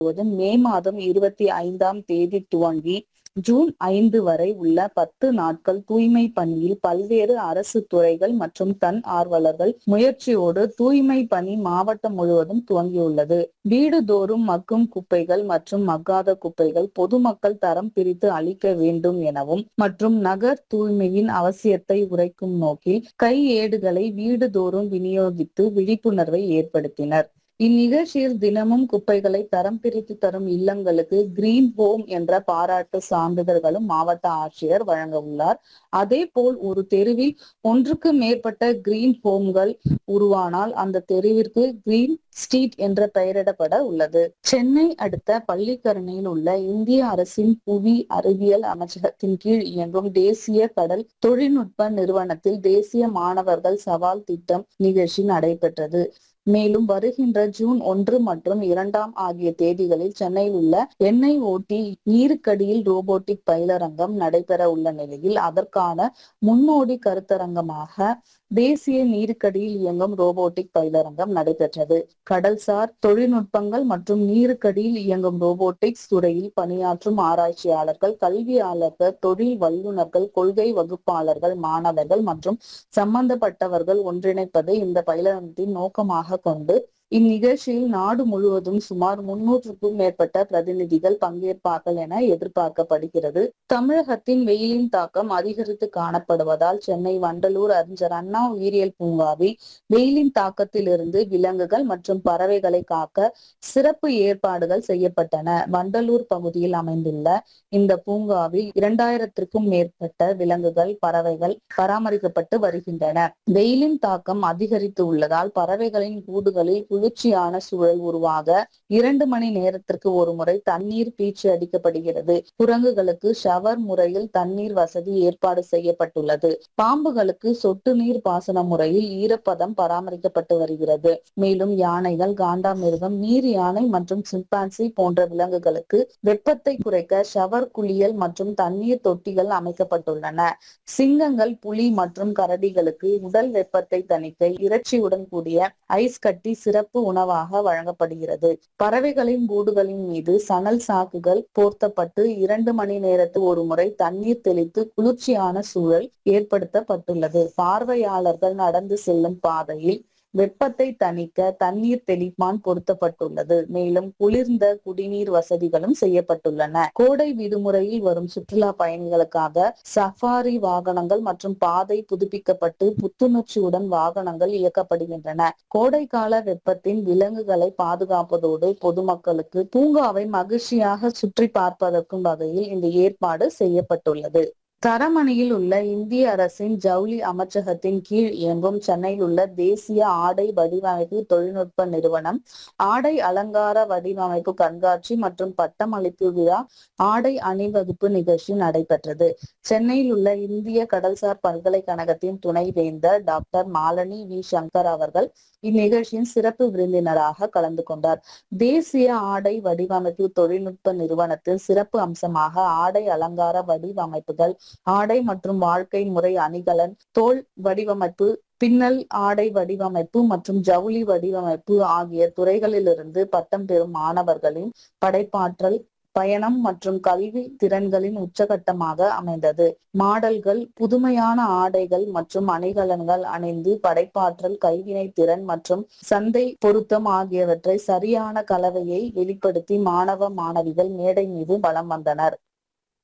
முழுவதும் மே மாதம் இருபத்தி ஐந்தாம் தேதி துவங்கி ஜூன் ஐந்து வரை உள்ள பத்து நாட்கள் தூய்மை பணியில் பல்வேறு அரசு துறைகள் மற்றும் தன் ஆர்வலர்கள் முயற்சியோடு தூய்மை பணி மாவட்டம் முழுவதும் துவங்கியுள்ளது வீடுதோறும் மக்கும் குப்பைகள் மற்றும் மக்காத குப்பைகள் பொதுமக்கள் தரம் பிரித்து அளிக்க வேண்டும் எனவும் மற்றும் நகர் தூய்மையின் அவசியத்தை உரைக்கும் நோக்கில் கையேடுகளை வீடுதோறும் விநியோகித்து விழிப்புணர்வை ஏற்படுத்தினர் இந்நிகழ்ச்சியில் தினமும் குப்பைகளை தரம் பிரித்து தரும் இல்லங்களுக்கு கிரீன் ஹோம் என்ற பாராட்டு சான்றிதழ்களும் மாவட்ட ஆட்சியர் வழங்க உள்ளார் அதே போல் ஒரு தெருவில் ஒன்றுக்கு மேற்பட்ட கிரீன் ஹோம்கள் உருவானால் அந்த தெருவிற்கு கிரீன் ஸ்ட்ரீட் என்ற பெயரிடப்பட உள்ளது சென்னை அடுத்த பள்ளிக்கரணையில் உள்ள இந்திய அரசின் புவி அறிவியல் அமைச்சகத்தின் கீழ் இயங்கும் தேசிய கடல் தொழில்நுட்ப நிறுவனத்தில் தேசிய மாணவர்கள் சவால் திட்டம் நிகழ்ச்சி நடைபெற்றது மேலும் வருகின்ற ஜூன் ஒன்று மற்றும் இரண்டாம் ஆகிய தேதிகளில் சென்னையில் உள்ள எண்ணெய் ஓட்டி நீருக்கடியில் ரோபோட்டிக் பயிலரங்கம் நடைபெற உள்ள நிலையில் அதற்கான முன்னோடி கருத்தரங்கமாக தேசிய நீருக்கடியில் இயங்கும் ரோபோட்டிக் பயிலரங்கம் நடைபெற்றது கடல்சார் தொழில்நுட்பங்கள் மற்றும் நீருக்கடியில் இயங்கும் ரோபோட்டிக்ஸ் துறையில் பணியாற்றும் ஆராய்ச்சியாளர்கள் கல்வியாளர்கள் தொழில் வல்லுநர்கள் கொள்கை வகுப்பாளர்கள் மாணவர்கள் மற்றும் சம்பந்தப்பட்டவர்கள் ஒன்றிணைப்பதை இந்த பயிலரங்கத்தின் நோக்கமாக கொண்டு இந்நிகழ்ச்சியில் நாடு முழுவதும் சுமார் முன்னூற்றுக்கும் மேற்பட்ட பிரதிநிதிகள் பங்கேற்பார்கள் என எதிர்பார்க்கப்படுகிறது தமிழகத்தின் வெயிலின் தாக்கம் அதிகரித்து காணப்படுவதால் சென்னை வண்டலூர் அறிஞர் அண்ணா உயிரியல் பூங்காவில் வெயிலின் தாக்கத்திலிருந்து விலங்குகள் மற்றும் பறவைகளை காக்க சிறப்பு ஏற்பாடுகள் செய்யப்பட்டன வண்டலூர் பகுதியில் அமைந்துள்ள இந்த பூங்காவில் இரண்டாயிரத்திற்கும் மேற்பட்ட விலங்குகள் பறவைகள் பராமரிக்கப்பட்டு வருகின்றன வெயிலின் தாக்கம் அதிகரித்து உள்ளதால் பறவைகளின் கூடுகளில் குளிர்ச்சியான சூழல் உருவாக இரண்டு மணி நேரத்திற்கு ஒரு முறை தண்ணீர் பீச்சு அடிக்கப்படுகிறது குரங்குகளுக்கு ஷவர் முறையில் தண்ணீர் வசதி ஏற்பாடு செய்யப்பட்டுள்ளது பாம்புகளுக்கு சொட்டு நீர் பாசன முறையில் ஈரப்பதம் பராமரிக்கப்பட்டு வருகிறது மேலும் யானைகள் காண்டாமிருகம் நீர் யானை மற்றும் சிம்பான்சி போன்ற விலங்குகளுக்கு வெப்பத்தை குறைக்க ஷவர் குளியல் மற்றும் தண்ணீர் தொட்டிகள் அமைக்கப்பட்டுள்ளன சிங்கங்கள் புலி மற்றும் கரடிகளுக்கு உடல் வெப்பத்தை தணிக்க இறைச்சியுடன் கூடிய ஐஸ் கட்டி சிறப்பு உணவாக வழங்கப்படுகிறது பறவைகளின் கூடுகளின் மீது சணல் சாக்குகள் போர்த்தப்பட்டு இரண்டு மணி நேரத்து ஒரு முறை தண்ணீர் தெளித்து குளிர்ச்சியான சூழல் ஏற்படுத்தப்பட்டுள்ளது பார்வையாளர்கள் நடந்து செல்லும் பாதையில் வெப்பத்தை தணிக்க தண்ணீர் தெளிப்பான் பொருத்தப்பட்டுள்ளது மேலும் குளிர்ந்த குடிநீர் வசதிகளும் செய்யப்பட்டுள்ளன கோடை விடுமுறையில் வரும் சுற்றுலா பயணிகளுக்காக சஃபாரி வாகனங்கள் மற்றும் பாதை புதுப்பிக்கப்பட்டு புத்துணர்ச்சியுடன் வாகனங்கள் இயக்கப்படுகின்றன கோடைக்கால வெப்பத்தின் விலங்குகளை பாதுகாப்பதோடு பொதுமக்களுக்கு பூங்காவை மகிழ்ச்சியாக சுற்றி பார்ப்பதற்கும் வகையில் இந்த ஏற்பாடு செய்யப்பட்டுள்ளது தரமணியில் உள்ள இந்திய அரசின் ஜவுளி அமைச்சகத்தின் கீழ் இயங்கும் சென்னையில் உள்ள தேசிய ஆடை வடிவமைப்பு தொழில்நுட்ப நிறுவனம் ஆடை அலங்கார வடிவமைப்பு கண்காட்சி மற்றும் பட்டமளிப்பு விழா ஆடை அணிவகுப்பு நிகழ்ச்சி நடைபெற்றது சென்னையில் உள்ள இந்திய கடல்சார் பல்கலைக்கழகத்தின் துணைவேந்தர் டாக்டர் மாலனி வி சங்கர் அவர்கள் இந்நிகழ்ச்சியின் சிறப்பு விருந்தினராக கலந்து கொண்டார் தேசிய ஆடை வடிவமைப்பு தொழில்நுட்ப நிறுவனத்தின் சிறப்பு அம்சமாக ஆடை அலங்கார வடிவமைப்புகள் ஆடை மற்றும் வாழ்க்கை முறை அணிகலன் தோல் வடிவமைப்பு பின்னல் ஆடை வடிவமைப்பு மற்றும் ஜவுளி வடிவமைப்பு ஆகிய துறைகளிலிருந்து பட்டம் பெறும் மாணவர்களின் படைப்பாற்றல் பயணம் மற்றும் கல்வி திறன்களின் உச்சகட்டமாக அமைந்தது மாடல்கள் புதுமையான ஆடைகள் மற்றும் அணிகலன்கள் அணிந்து படைப்பாற்றல் கைவினை திறன் மற்றும் சந்தை பொருத்தம் ஆகியவற்றை சரியான கலவையை வெளிப்படுத்தி மாணவ மாணவிகள் மேடை மீது வலம் வந்தனர்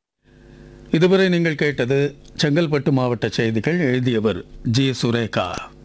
இதுவரை நீங்கள் கேட்டது செங்கல்பட்டு மாவட்ட செய்திகள் எழுதியவர் ஜி சுரேகா